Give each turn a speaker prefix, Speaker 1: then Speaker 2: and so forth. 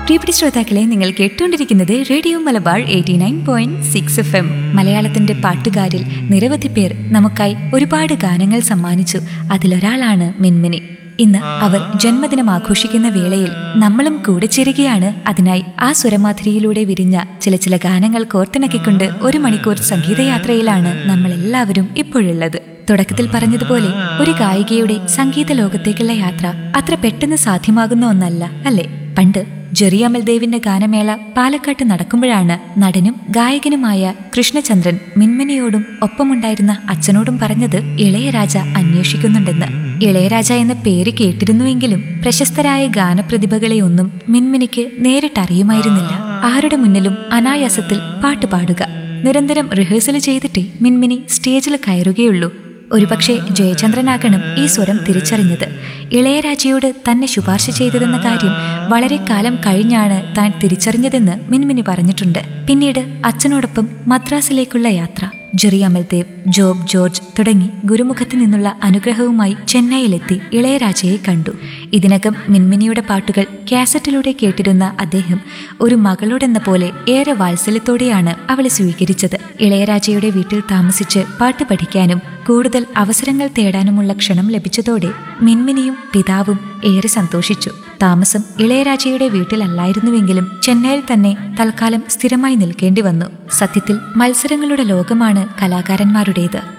Speaker 1: പ്രിയപ്പെട്ട ശ്രോതാക്കളെ നിങ്ങൾ കേട്ടുകൊണ്ടിരിക്കുന്നത് radio Malabar eighty nine point six F M മലയാളത്തിന്റെ പാട്ടുകാരിൽ നിരവധി പേർ നമുക്കായി ഒരുപാട് ഗാനങ്ങൾ സമ്മാനിച്ചു അതിലൊരാളാണ് മിൻമിനി ഇന്ന് അവർ ജന്മദിനം ആഘോഷിക്കുന്ന വേളയിൽ നമ്മളും കൂടെ ചേരുകയാണ് അതിനായി ആ സ്വരമാധുരിയിലൂടെ വിരിഞ്ഞ ചില ചില ഗാനങ്ങൾ കോർത്തിണക്കിക്കൊണ്ട് ഒരു മണിക്കൂർ സംഗീതയാത്രയിലാണ് നമ്മൾ എല്ലാവരും ഇപ്പോഴുള്ളത് തുടക്കത്തിൽ പറഞ്ഞതുപോലെ ഒരു ഗായികയുടെ സംഗീത ലോകത്തേക്കുള്ള യാത്ര അത്ര പെട്ടെന്ന് സാധ്യമാകുന്ന ഒന്നല്ല അല്ലേ പണ്ട് ജെറി അമൽദേവിന്റെ ഗാനമേള പാലക്കാട്ട് നടക്കുമ്പോഴാണ് നടനും ഗായകനുമായ കൃഷ്ണചന്ദ്രൻ മിൻമിനിയോടും ഒപ്പമുണ്ടായിരുന്ന അച്ഛനോടും പറഞ്ഞത് ഇളയരാജ അന്വേഷിക്കുന്നുണ്ടെന്ന് ഇളയരാജ എന്ന പേര് കേട്ടിരുന്നുവെങ്കിലും പ്രശസ്തരായ ഗാനപ്രതിഭകളെ ഒന്നും മിൻമിനിക്ക് നേരിട്ടറിയുമായിരുന്നില്ല ആരുടെ മുന്നിലും അനായാസത്തിൽ പാട്ട് പാടുക നിരന്തരം റിഹേഴ്സൽ ചെയ്തിട്ടേ മിൻമിനി സ്റ്റേജിൽ കയറുകയുള്ളൂ ഒരുപക്ഷെ ജയചന്ദ്രനാകണം ഈ സ്വരം തിരിച്ചറിഞ്ഞത് ഇളയരാജയോട് തന്നെ ശുപാർശ ചെയ്തതെന്ന കാര്യം വളരെ കാലം കഴിഞ്ഞാണ് താൻ തിരിച്ചറിഞ്ഞതെന്ന് മിൻമിനി പറഞ്ഞിട്ടുണ്ട് പിന്നീട് അച്ഛനോടൊപ്പം മദ്രാസിലേക്കുള്ള യാത്ര ജെറി അമൽദേവ് ജോബ് ജോർജ് തുടങ്ങി ഗുരുമുഖത്ത് നിന്നുള്ള അനുഗ്രഹവുമായി ചെന്നൈയിലെത്തി ഇളയരാജയെ കണ്ടു ഇതിനകം മിൻമിനിയുടെ പാട്ടുകൾ കാസറ്റിലൂടെ കേട്ടിരുന്ന അദ്ദേഹം ഒരു മകളോടെന്ന പോലെ ഏറെ വാത്സല്യത്തോടെയാണ് അവളെ സ്വീകരിച്ചത് ഇളയരാജയുടെ വീട്ടിൽ താമസിച്ച് പാട്ട് പഠിക്കാനും കൂടുതൽ അവസരങ്ങൾ തേടാനുമുള്ള ക്ഷണം ലഭിച്ചതോടെ മിൻമിനിയും പിതാവും ഏറെ സന്തോഷിച്ചു താമസം ഇളയരാജയുടെ വീട്ടിലല്ലായിരുന്നുവെങ്കിലും ചെന്നൈയിൽ തന്നെ തൽക്കാലം സ്ഥിരമായി നിൽക്കേണ്ടി വന്നു സത്യത്തിൽ മത്സരങ്ങളുടെ ലോകമാണ് കലാകാരന്മാരുടേത്